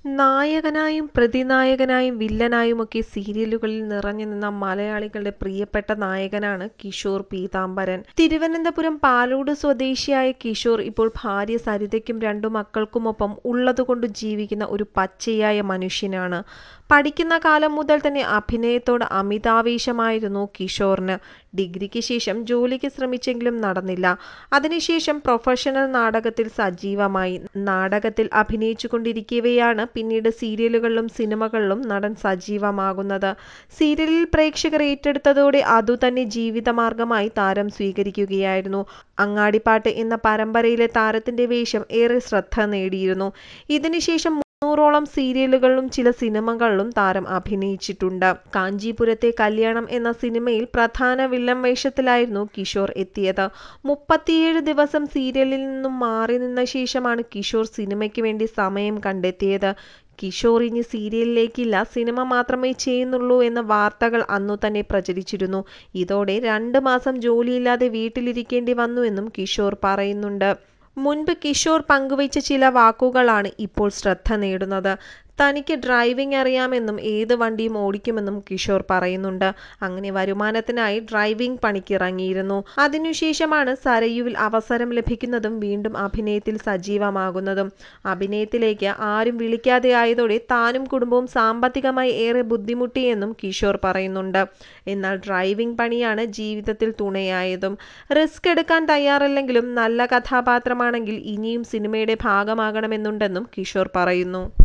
നായകനായും പ്രതിനായകനായും വില്ലനായുമൊക്കെ സീരിയലുകളിൽ നിറഞ്ഞു നിന്ന മലയാളികളുടെ പ്രിയപ്പെട്ട നായകനാണ് കിഷോർ പീതാംബരൻ തിരുവനന്തപുരം പാലോട് സ്വദേശിയായ കിഷോർ ഇപ്പോൾ ഭാര്യ സരിതയ്ക്കും രണ്ടു മക്കൾക്കുമൊപ്പം ഉള്ളതുകൊണ്ട് ജീവിക്കുന്ന ഒരു പച്ചയായ മനുഷ്യനാണ് പഠിക്കുന്ന കാലം മുതൽ തന്നെ അഭിനയത്തോട് അമിതാവേശമായിരുന്നു കിഷോറിന് ഡിഗ്രിക്ക് ശേഷം ജോലിക്ക് ശ്രമിച്ചെങ്കിലും നടന്നില്ല അതിനുശേഷം പ്രൊഫഷണൽ നാടകത്തിൽ സജീവമായി നാടകത്തിൽ അഭിനയിച്ചുകൊണ്ടിരിക്കവെയാണ് പിന്നീട് സീരിയലുകളിലും സിനിമകളിലും നടൻ സജീവമാകുന്നത് സീരിയലിൽ പ്രേക്ഷകർ ഏറ്റെടുത്തതോടെ അതുതന്നെ ജീവിതമാർഗമായി താരം സ്വീകരിക്കുകയായിരുന്നു അങ്ങാടിപ്പാട്ട് എന്ന പരമ്പരയിലെ താരത്തിന്റെ വേഷം ഏറെ ശ്രദ്ധ നേടിയിരുന്നു ഇതിനുശേഷം മുന്നൂറോളം സീരിയലുകളിലും ചില സിനിമകളിലും താരം അഭിനയിച്ചിട്ടുണ്ട് കാഞ്ചീപുരത്തെ കല്യാണം എന്ന സിനിമയിൽ പ്രധാന വില്ലൻ വേഷത്തിലായിരുന്നു കിഷോർ എത്തിയത് മുപ്പത്തിയേഴ് ദിവസം സീരിയലിൽ നിന്നും മാറി നിന്ന ശേഷമാണ് കിഷോർ സിനിമയ്ക്ക് വേണ്ടി സമയം കണ്ടെത്തിയത് കിഷോർ ഇനി സീരിയലിലേക്കില്ല സിനിമ മാത്രമേ ചെയ്യുന്നുള്ളൂ എന്ന വാർത്തകൾ അന്നു തന്നെ പ്രചരിച്ചിരുന്നു ഇതോടെ രണ്ട് മാസം ജോലിയില്ലാതെ വീട്ടിലിരിക്കേണ്ടി വന്നുവെന്നും കിഷോർ പറയുന്നുണ്ട് മുൻപ് കിഷോർ പങ്കുവച്ച ചില വാക്കുകളാണ് ഇപ്പോൾ ശ്രദ്ധ നേടുന്നത് തനിക്ക് ഡ്രൈവിംഗ് അറിയാമെന്നും ഏത് വണ്ടിയും ഓടിക്കുമെന്നും കിഷോർ പറയുന്നുണ്ട് അങ്ങനെ വരുമാനത്തിനായി ഡ്രൈവിംഗ് പണിക്കിറങ്ങിയിരുന്നു അതിനുശേഷമാണ് സരയുവിൽ അവസരം ലഭിക്കുന്നതും വീണ്ടും അഭിനയത്തിൽ സജീവമാകുന്നതും അഭിനയത്തിലേക്ക് ആരും വിളിക്കാതെ ആയതോടെ താനും കുടുംബവും സാമ്പത്തികമായി ഏറെ ബുദ്ധിമുട്ടിയെന്നും കിഷോർ പറയുന്നുണ്ട് എന്നാൽ ഡ്രൈവിംഗ് പണിയാണ് ജീവിതത്തിൽ തുണയായതും റിസ്ക് എടുക്കാൻ തയ്യാറല്ലെങ്കിലും നല്ല കഥാപാത്രമാണെങ്കിൽ ഇനിയും സിനിമയുടെ ഭാഗമാകണമെന്നുണ്ടെന്നും കിഷോർ പറയുന്നു